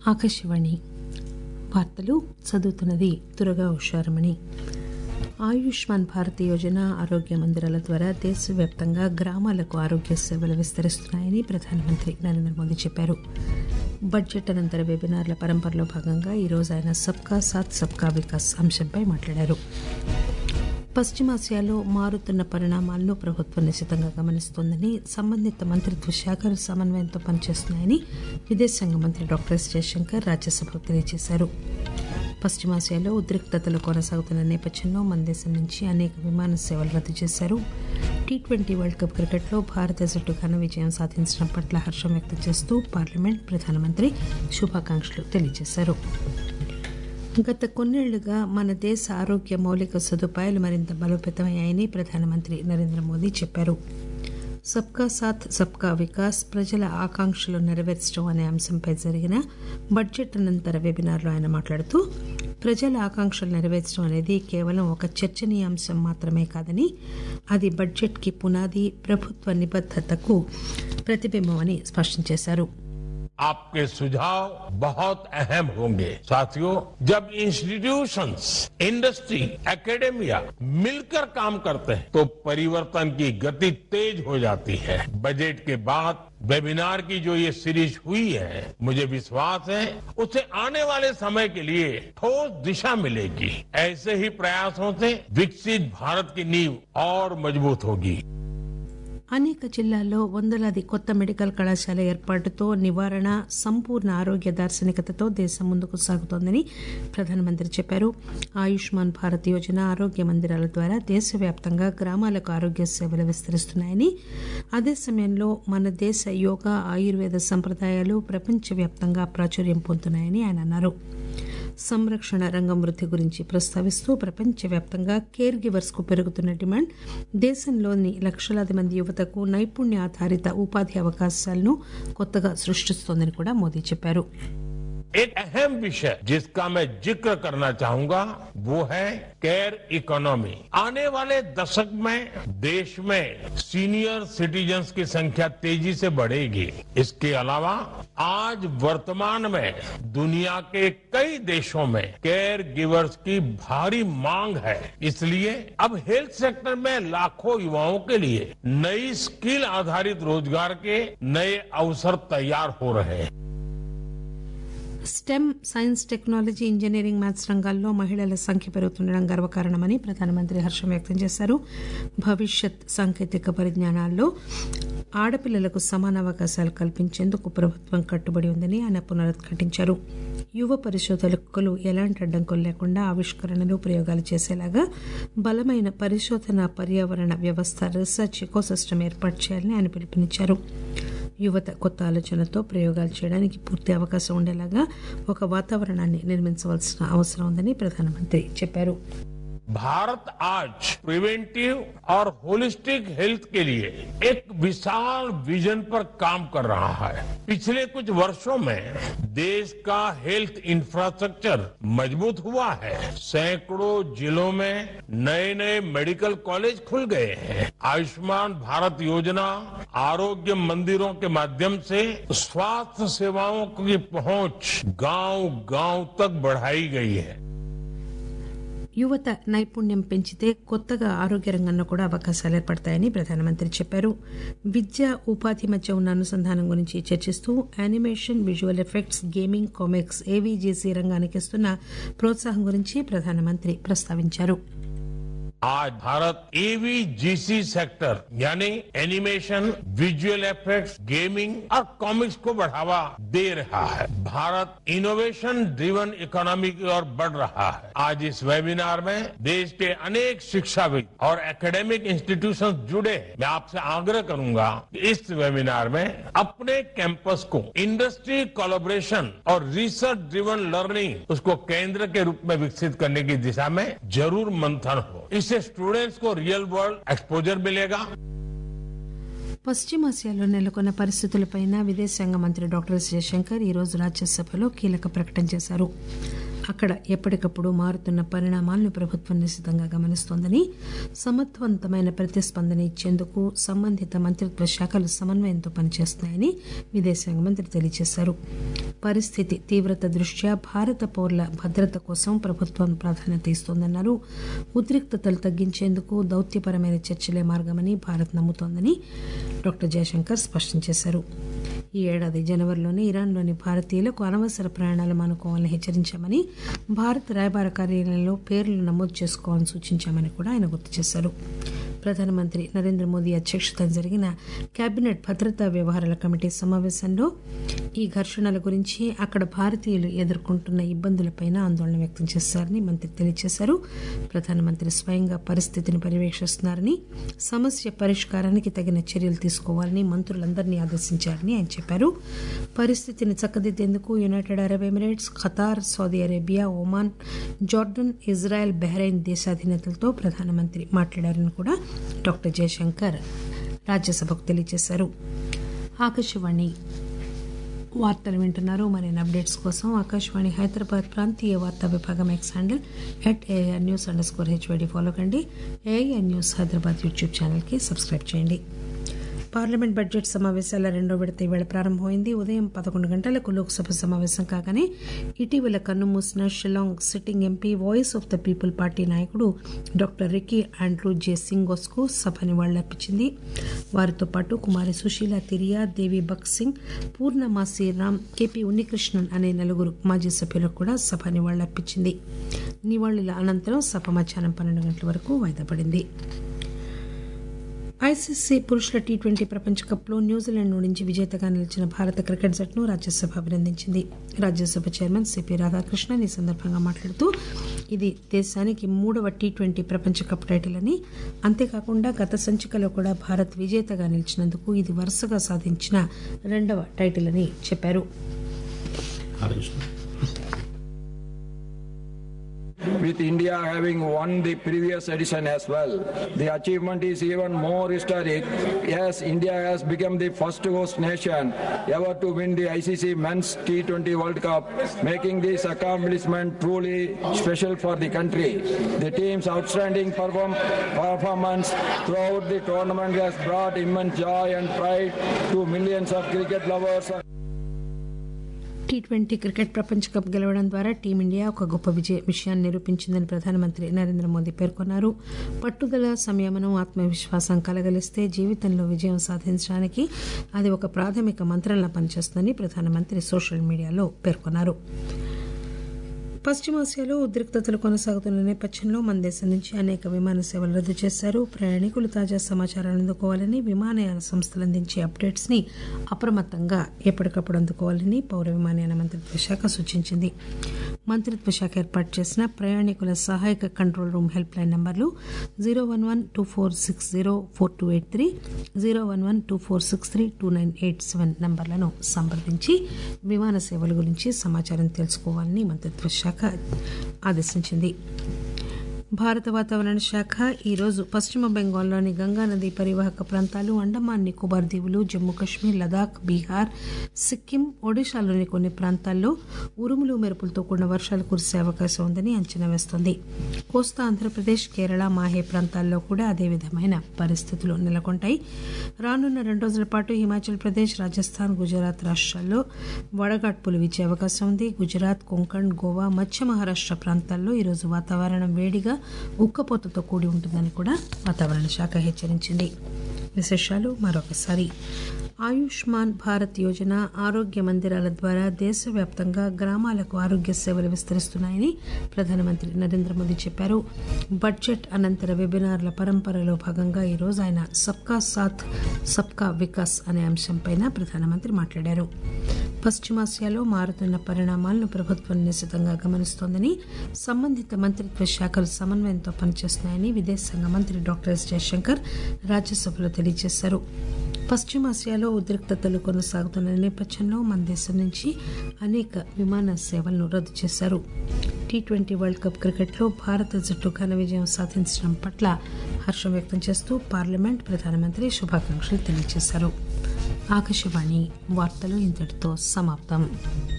ఆకాశవాణి వార్తలు చదువుతున్నది దురగా ఉషారమణి ఆయుష్మాన్ భారత్ యోజన ఆరోగ్య మందిరాల ద్వారా దేశవ్యాప్తంగా గ్రామాలకు ఆరోగ్య సేవలు విస్తరిస్తున్నాయని ప్రధానమంత్రి నరేంద్ర మోదీ చెప్పారు బడ్జెట్ అనంతర వెబినార్ల పరంపరలో భాగంగా ఈరోజు ఆయన సబ్కా సాత్ సబ్కా వికాస్ అంశంపై మాట్లాడారు పశ్చిమాసియాలో మారుతున్న పరిణామాలను ప్రభుత్వం నిశితంగా గమనిస్తోందని సంబంధిత మంత్రిత్వ శాఖలు సమన్వయంతో పనిచేస్తున్నాయని విదేశాంగ మంత్రి డాక్టర్ ఎస్ జయశంకర్ రాజ్యసభలో తెలియజేశారు పశ్చిమాసియాలో ఉద్రిక్తతలు కొనసాగుతున్న నేపథ్యంలో మన దేశం నుంచి అనేక విమాన సేవలు రద్దు చేశారు టీ ట్వంటీ వరల్డ్ కప్ క్రికెట్లో భారత జట్టు ఘన విజయం సాధించడం పట్ల హర్షం వ్యక్తం చేస్తూ పార్లమెంట్ ప్రధానమంత్రి శుభాకాంక్షలు తెలియజేశారు గత కొన్నేళ్లుగా మన దేశ ఆరోగ్య మౌలిక సదుపాయాలు మరింత బలోపేతమయ్యాయని ప్రధానమంత్రి నరేంద్ర మోదీ చెప్పారు సబ్కా సాత్ సబ్కా వికాస్ ప్రజల ఆకాంక్షలు నెరవేర్చడం అనే అంశంపై జరిగిన బడ్జెట్ అనంతర వెబినార్లో ఆయన మాట్లాడుతూ ప్రజల ఆకాంక్షలు నెరవేర్చడం అనేది కేవలం ఒక చర్చనీయాంశం మాత్రమే కాదని అది బడ్జెట్కి పునాది ప్రభుత్వ నిబద్దతకు ప్రతిబింబం అని స్పష్టం చేశారు आपके सुझाव बहुत अहम होंगे साथियों जब इंस्टीट्यूशंस इंडस्ट्री एकेडेमिया मिलकर काम करते हैं तो परिवर्तन की गति तेज हो जाती है बजट के बाद वेबिनार की जो ये सीरीज हुई है मुझे विश्वास है उसे आने वाले समय के लिए ठोस दिशा मिलेगी ऐसे ही प्रयासों से विकसित भारत की नींव और मजबूत होगी అనేక జిల్లాల్లో వందలాది కొత్త మెడికల్ కళాశాల ఏర్పాటుతో నివారణ సంపూర్ణ ఆరోగ్య దార్శనికతతో దేశం ముందుకు సాగుతోందని ప్రధానమంత్రి చెప్పారు ఆయుష్మాన్ భారత్ యోజన ఆరోగ్య మందిరాల ద్వారా దేశవ్యాప్తంగా గ్రామాలకు ఆరోగ్య సేవలు విస్తరిస్తున్నాయని అదే సమయంలో మన దేశ యోగా ఆయుర్వేద సంప్రదాయాలు ప్రపంచవ్యాప్తంగా ప్రాచుర్యం పొందుతున్నాయని ఆయన అన్నారు సంరక్షణ రంగం వృద్ధి గురించి ప్రస్తావిస్తూ ప్రపంచవ్యాప్తంగా కేర్ గివర్స్ కు పెరుగుతున్న డిమాండ్ దేశంలోని లక్షలాది మంది యువతకు నైపుణ్య ఆధారిత ఉపాధి అవకాశాలను కొత్తగా సృష్టిస్తోందని కూడా మోదీ చెప్పారు एक अहम विषय जिसका मैं जिक्र करना चाहूंगा वो है केयर इकोनॉमी आने वाले दशक में देश में सीनियर सिटीजन्स की संख्या तेजी से बढ़ेगी इसके अलावा आज वर्तमान में दुनिया के कई देशों में केयर गिवर्स की भारी मांग है इसलिए अब हेल्थ सेक्टर में लाखों युवाओं के लिए नई स्किल आधारित रोजगार के नए अवसर तैयार हो रहे हैं STEM science technology engineering maths రంగాల్లో మహిళల సంఖ్య పెరుగుతుండడం గర్వకారణమని ప్రధానమంత్రి హర్షం వ్యక్తం చేశారు భవిష్యత్ సాంకేతిక పరిజ్ఞానాల్లో ఆడపిల్లలకు సమాన అవకాశాలు కల్పించేందుకు ప్రభుత్వం కట్టుబడి ఉందని ఆయన పునరుద్ఘాటించారు యువ పరిశోధకులు ఎలాంటి అడ్డంకులు లేకుండా ఆవిష్కరణలు ప్రయోగాలు చేసేలాగా బలమైన పరిశోధన పర్యావరణ వ్యవస్థ రీసెర్చ్ ఎకోసిస్టమ్ ఏర్పాటు చేయాలని ఆయన పిలుపునిచ్చారు యువత కొత్త ఆలోచనతో ప్రయోగాలు చేయడానికి పూర్తి అవకాశం ఉండేలాగా ఒక వాతావరణాన్ని నిర్మించవలసిన అవసరం ఉందని ప్రధానమంత్రి చెప్పారు भारत आज प्रिवेंटिव और होलिस्टिक हेल्थ के लिए एक विशाल विजन पर काम कर रहा है पिछले कुछ वर्षों में देश का हेल्थ इंफ्रास्ट्रक्चर मजबूत हुआ है सैकड़ों जिलों में नए नए मेडिकल कॉलेज खुल गए हैं आयुष्मान भारत योजना आरोग्य मंदिरों के माध्यम से स्वास्थ्य सेवाओं की पहुंच गांव गांव तक बढ़ाई गई है యువత నైపుణ్యం పెంచితే కొత్తగా ఆరోగ్య రంగంలో కూడా అవకాశాలు ఏర్పడతాయని ప్రధానమంత్రి చెప్పారు విద్య ఉపాధి మధ్య ఉన్న అనుసంధానం గురించి చర్చిస్తూ animation visual effects gaming comics AVGC రంగానికి ఇస్తున్న ప్రోత్సాహం గురించి ప్రధానమంత్రి ప్రస్తావించారు आज भारत एवीजीसी सेक्टर यानी एनिमेशन विजुअल इफेक्ट्स गेमिंग और कॉमिक्स को बढ़ावा दे रहा है भारत इनोवेशन ड्रिवन इकोनॉमी की ओर बढ़ रहा है आज इस वेबिनार में देश के अनेक शिक्षाविद और एकेडमिक इंस्टीट्यूशन जुड़े हैं मैं आपसे आग्रह करूंगा कि इस वेबिनार में अपने कैंपस को इंडस्ट्री कोलोब्रेशन और रिसर्च ड्रिवन लर्निंग उसको केंद्र के रूप में विकसित करने की दिशा में जरूर मंथन हो इससे स्टूडेंट्स को रियल वर्ल्ड एक्सपोजर मिलेगा పశ్చిమాసియాలో నెలకొన్న పరిస్థితులపై విదేశాంగ మంత్రి డాక్టర్ ఎస్ జయశంకర్ ఈరోజు రాజ్యసభలో కీలక ప్రకటన చేశారు అక్కడ ఎప్పటికప్పుడు మారుతున్న పరిణామాలను ప్రభుత్వం నిశితంగా గమనిస్తోందని సమర్థవంతమైన ప్రతిస్పందన ఇచ్చేందుకు సంబంధిత మంత్రిత్వ శాఖలు సమన్వయంతో పనిచేస్తున్నాయని విదేశాంగ మంత్రి తెలియజేశారు పరిస్థితి తీవ్రత దృష్ట్యా భారత పౌరుల భద్రత కోసం ప్రభుత్వం ప్రాధాన్యత ఇస్తోందన్నారు ఉద్రిక్తతలు తగ్గించేందుకు దౌత్యపరమైన చర్చలే మార్గమని భారత్ నమ్ముతోందని డాక్టర్ జయశంకర్ స్పష్టం చేశారు ఈ ఏడాది జనవరిలోనే ఇరాన్లోని భారతీయులకు అనవసర ప్రయాణాలు మానుకోవాలని హెచ్చరించామని భారత రాయబార కార్యాలయంలో పేర్లు నమోదు చేసుకోవాలని సూచించామని కూడా ఆయన గుర్తు చేశారు ప్రధానమంత్రి నరేంద్ర మోదీ అధ్యక్షతన జరిగిన కేబినెట్ భద్రతా వ్యవహారాల కమిటీ సమావేశంలో ఈ ఘర్షణల గురించి అక్కడ భారతీయులు ఎదుర్కొంటున్న ఇబ్బందులపై ఆందోళన వ్యక్తం చేశారని మంత్రి తెలియజేశారు ప్రధానమంత్రి స్వయంగా పరిస్థితిని పర్యవేక్షిస్తున్నారని సమస్య పరిష్కారానికి తగిన చర్యలు తీసుకోవాలని మంత్రులందరినీ ఆదేశించారని ఆయన చెప్పారు పరిస్థితిని చక్కదిద్దేందుకు United Arab Emirates Qatar Saudi Arabia Oman Jordan Israel Bahrain దేశాధినేతలతో ప్రధానమంత్రి మాట్లాడారని కూడా డాక్టర్ జయశంకర్ రాజ్యసభకు తెలియజేశారు ఆకాశవాణి వార్తలు వింటున్నారు మరిన్ని అప్డేట్స్ కోసం ఆకాశవాణి హైదరాబాద్ ప్రాంతీయ వార్తా విభాగం X handle at AIR news underscore HYD follow కండి ఏఆర్ న్యూస్ హైదరాబాద్ యూట్యూబ్ ఛానల్కి సబ్స్క్రైబ్ చేయండి పార్లమెంట్ బడ్జెట్ సమావేశాల రెండో విడత ఈవేళ ప్రారంభమైంది ఉదయం పదకొండు గంటలకు లోక్సభ సమావేశం కాగానే ఇటీవల కన్నుమూసిన Shillong sitting MP voice of the people party నాయకుడు డాక్టర్ రికీ ఆండ్రూ జే సింగోస్ కు సభ నివాళులర్పించింది వారితో పాటు కుమారి సుశీల తిరియా దేవి బక్ సింగ్ పూర్ణమాసి రామ్ కేపీ ఉన్నికృష్ణన్ అనే నలుగురు మాజీ సభ్యులకు కూడా సభ నివాళులర్పించింది నివాళుల అనంతరం సభ మధ్యాహ్నం పన్నెండు గంటల వరకు వాయిదా పడింది ఐసీసీ పురుషుల టీ ట్వంటీ ప్రపంచ కప్లో న్యూజిలాండ్ నుంచి విజేతగా నిలిచిన భారత క్రికెట్ జట్టును రాజ్యసభ అభినందించింది రాజ్యసభ చైర్మన్ సిపి రాధాకృష్ణన్ ఈ సందర్భంగా మాట్లాడుతూ ఇది దేశానికి మూడవ టీ ట్వంటీ ప్రపంచ కప్ టైటిల్ అని అంతేకాకుండా గత సంచికలో కూడా భారత్ విజేతగా నిలిచినందుకు ఇది వరుసగా సాధించిన రెండవ టైటిల్ అని చెప్పారు with India having won the previous edition as well. The achievement is even more historic. Yes, India has become the first host nation ever to win the ICC Men's T20 World Cup, making this accomplishment truly special for the country. The team's outstanding perform- performance throughout the tournament has brought immense joy and pride to millions of cricket lovers. T twenty cricket ప్రపంచ cup గెలవడం ద్వారా team India ఒక గొప్ప విజయ విషయాన్ని నిరూపించిందని ప్రధానమంత్రి నరేంద్ర మోదీ పేర్కొన్నారు పట్టుదల సంయమనం ఆత్మవిశ్వాసం కలగలిస్తే జీవితంలో విజయం సాధించడానికి అది ఒక ప్రాథమిక మంత్రంలా పనిచేస్తుందని ప్రధానమంత్రి సోషల్ మీడియాలో పేర్కొన్నారు పశ్చిమాసియాలో ఉద్రిక్తతలు కొనసాగుతున్న నేపథ్యంలో మన దేశం నుంచి అనేక విమాన సేవలు రద్దు చేశారు ప్రయాణికులు తాజా సమాచారాన్ని అందుకోవాలని విమానయాన సంస్థలు అందించే అప్డేట్స్ ని అప్రమత్తంగా ఎప్పటికప్పుడు అందుకోవాలని పౌర విమానయాన మంత్రిత్వ శాఖ సూచించింది మంత్రిత్వ శాఖ ఏర్పాటు చేసిన ప్రయాణికుల సహాయక కంట్రోల్ రూమ్ హెల్ప్ లైన్ నంబర్లు zero one one two four six zero four two eight three zero one one two four six three two nine eight seven నంబర్లను సంప్రదించి విమాన సేవల గురించి సమాచారం తెలుసుకోవాలని మంత్రిత్వ శాఖ ఆదేశించింది భారత వాతావరణ శాఖ ఈరోజు పశ్చిమ బెంగాల్లోని గంగానది పరివాహక ప్రాంతాలు అండమాన్ నికోబార్ దీవులు జమ్మూ కాశ్మీర్ లదాఖ్ బీహార్ సిక్కిం ఒడిశాలోని కొన్ని ప్రాంతాల్లో ఉరుములు మెరుపులతో కూడిన వర్షాలు కురిసే అవకాశం ఉందని అంచనా వేస్తోంది కోస్తా ఆంధ్రప్రదేశ్ కేరళ మాహే ప్రాంతాల్లో కూడా అదే విధమైన పరిస్థితులు నెలకొంటాయి రానున్న రెండు రోజుల పాటు హిమాచల్ ప్రదేశ్ రాజస్థాన్ గుజరాత్ రాష్ట్రాల్లో వడగాడ్పులు వీచే అవకాశం ఉంది గుజరాత్ కొంకణ్ గోవా మధ్య మహారాష్ట్ర ప్రాంతాల్లో ఈరోజు వాతావరణం వేడిగా ఉక్కపోతతో కూడి ఉంటుందని కూడా వాతావరణ శాఖ హెచ్చరించింది విశేషాలు మరొకసారి ఆయుష్మాన్ భారత్ యోజన ఆరోగ్య మందిరాల ద్వారా దేశవ్యాప్తంగా గ్రామాలకు ఆరోగ్య సేవలు విస్తరిస్తున్నాయని ప్రధానమంత్రి నరేంద్ర మోదీ చెప్పారు బడ్జెట్ అనంతర వెబినార్ల పరంపరలో భాగంగా ఈరోజు ఆయన సబ్కా సాథ్ సబ్కా వికాస్ అనే అంశంపై ప్రధానమంత్రి మాట్లాడారు పశ్చిమాసియాలో మారుతున్న పరిణామాలను ప్రభుత్వం నిశితంగా గమనిస్తోందని సంబంధిత మంత్రిత్వ శాఖలు సమన్వయంతో పనిచేస్తున్నాయని విదేశాంగ మంత్రి డాక్టర్ ఎస్ జయశంకర్ రాజ్యసభలో తెలియజేశారు పశ్చిమాసియాలో ఉద్రిక్తతలు కొనసాగుతున్న నేపథ్యంలో మన దేశం నుంచి అనేక విమాన సేవలను రద్దు చేశారు టీ ట్వంటీ వరల్డ్ కప్ క్రికెట్లో భారత జట్టు ఘన విజయం సాధించడం పట్ల హర్షం వ్యక్తం చేస్తూ పార్లమెంట్ ప్రధానమంత్రి శుభాకాంక్షలు తెలియజేశారు ఆకాశవాణి వార్తలు ఇంతటితో సమాప్తం